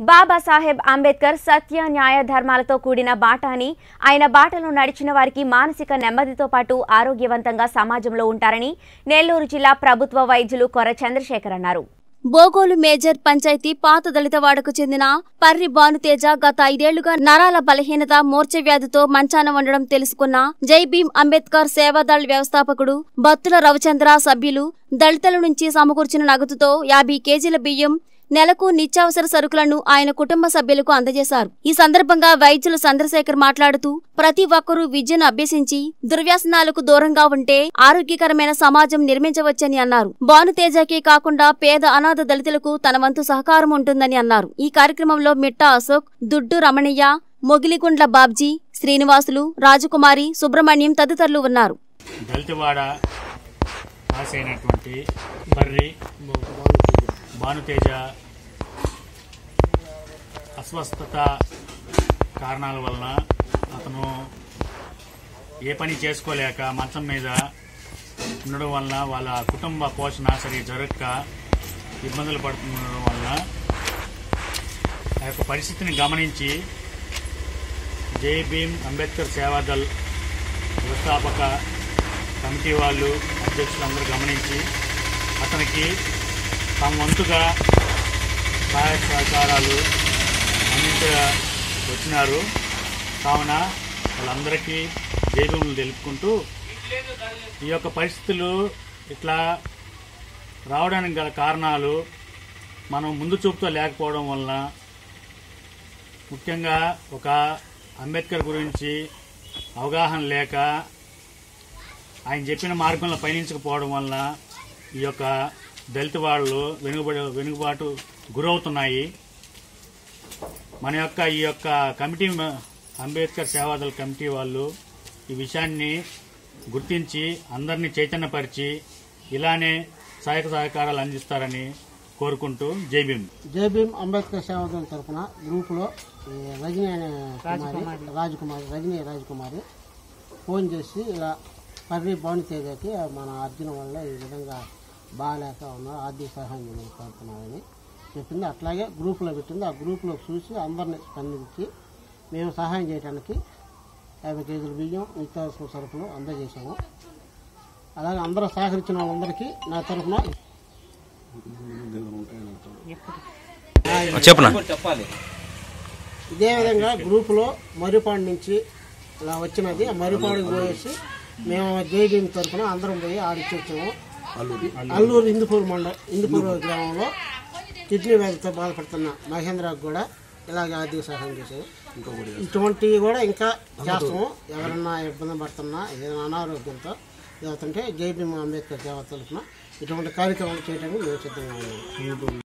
బాబాసాహెబ్ అంబేద్కర్ సత్య న్యాయ ధర్మాలతో కూడిన బాట అని ఆయన బాటలో నడిచిన వారికి మానసిక నెమ్మదితో పాటు ఆరోగ్యవంతంగా సమాజంలో ఉంటారని నెల్లూరు జిల్లా ప్రభుత్వ వైద్యులు కొర చంద్రశేఖర్ అన్నారు బోగోలు మేజర్ పంచాయతీ పాత దళితవాడకు చెందిన పర్రి భానుతేజ గత ఐదేళ్లుగా నరాల బలహీనత మూర్ఛ వ్యాధితో మంచాన ఉండడం తెలుసుకున్న జై భీమ్ అంబేద్కర్ సేవాదళ్ వ్యవస్థాపకుడు బత్తుల రవిచంద్ర సభ్యులు దళితుల నుంచి సమకూర్చిన నగదుతో యాభై కేజీల బియ్యం నెలకు నిత్యావసర సరుకులను ఆయన కుటుంబ సభ్యులకు అందజేశారు ఈ సందర్భంగా వైద్యులు చంద్రశేఖర్ మాట్లాడుతూ ప్రతి ఒక్కరూ విద్యను అభ్యసించి దుర్వ్యసనాలకు దూరంగా ఉంటే ఆరోగ్యకరమైన సమాజం నిర్మించవచ్చని అన్నారు భానుతేజకి కాకుండా పేద అనాథ దళితులకు తన వంతు సహకారం ఉంటుందని అన్నారు ఈ కార్యక్రమంలో మిట్టా అశోక్ దుడ్డు రమణయ్య మొగిలిగుండ్ల బాబ్జీ శ్రీనివాసులు రాజకుమారి సుబ్రహ్మణ్యం తదితరులు ఉన్నారు దళితవాడ పాస్ అయినటువంటి బర్రి భానుతేజ అస్వస్థత కారణాల వలన అతను ఏ పని చేసుకోలేక మంచం మీద ఉండడం వలన వాళ్ళ కుటుంబ పోషణ సరిగ్గా జరగక ఇబ్బందులు పడుతుండడం వలన ఆ యొక్క పరిస్థితిని గమనించి జై భీమ్ అంబేద్కర్ సేవాదల్ వ్యవస్థాపక కమిటీ వాళ్ళు అధ్యక్షులు అందరూ గమనించి అతనికి తమ వంతుగా సహాయ సహకారాలు అందించ వచ్చినారు కావున వాళ్ళందరికీ జైభూములు తెలుపుకుంటూ ఈ యొక్క పరిస్థితులు ఇట్లా రావడానికి గల కారణాలు మనం ముందు చూపుతో లేకపోవడం వలన ముఖ్యంగా ఒక అంబేద్కర్ గురించి అవగాహన లేక ఆయన చెప్పిన మార్గంలో పయనించకపోవడం వల్ల ఈ యొక్క దళిత వాళ్ళు వెనుకబడి వెనుకబాటు గురవుతున్నాయి మన యొక్క ఈ యొక్క కమిటీ మ- అంబేద్కర్ సేవాదళ కమిటీ వాళ్ళు ఈ విషయాన్ని గుర్తించి అందరినీ చైతన్యపరిచి ఇలానే సహాయక సహకారాలు అందిస్తారని కోరుకుంటూ జై భీమ్ జై భీమ్ అంబేద్కర్ సేవాదళం తరఫున గ్రూపులో ఈ రజనీ అనే కుమారి రాజకుమారి రజనీ రాజకుమారి ఫోన్ చేసి ఇలా పర్రి భానుతేజకి మన అర్జున వల్ల ఈ విధంగా బాగాలేక ఉన్నారు ఆర్థిక సహాయం చేయమని కోరుతున్నామని చెప్పింది అట్లాగే గ్రూపులో పెట్టింది ఆ గ్రూపులో చూసి అందరిని స్పందించి మేము సహాయం చేయడానికి యాభై కేజీల బియ్యం నిత్యావసర సరుకులు అందజేశాము అలాగే అందరూ సహకరించిన వాళ్ళందరికీ నా తరఫున చెప్పనా ఇదే విధంగా గ్రూపులో మర్రిపాడు నుంచి ఇలా వచ్చినది ఆ మర్రిపాడుకి పోయేసి మేము జేడీఎం తరఫున అందరం పోయి ఆడిచ్చి వచ్చాము అల్లూరు ఇందుపూర్ మండలం ఇందుపూర్ గ్రామంలో కిడ్నీ వ్యాధితో బాధపడుతున్న మహేంద్రకు కూడా ఇలాగే ఆర్థిక సహాయం చేసాము ఇటువంటివి కూడా ఇంకా చేస్తాము ఎవరన్నా ఇబ్బంది పడుతున్నా ఏదైనా అనారోగ్యంతో ఇదవుతుంటే జై భీమ్ అంబేద్కర్ సేవ తరఫున ఇటువంటి కార్యక్రమాలు చేయడానికి మేము సిద్ధంగా ఉన్నాము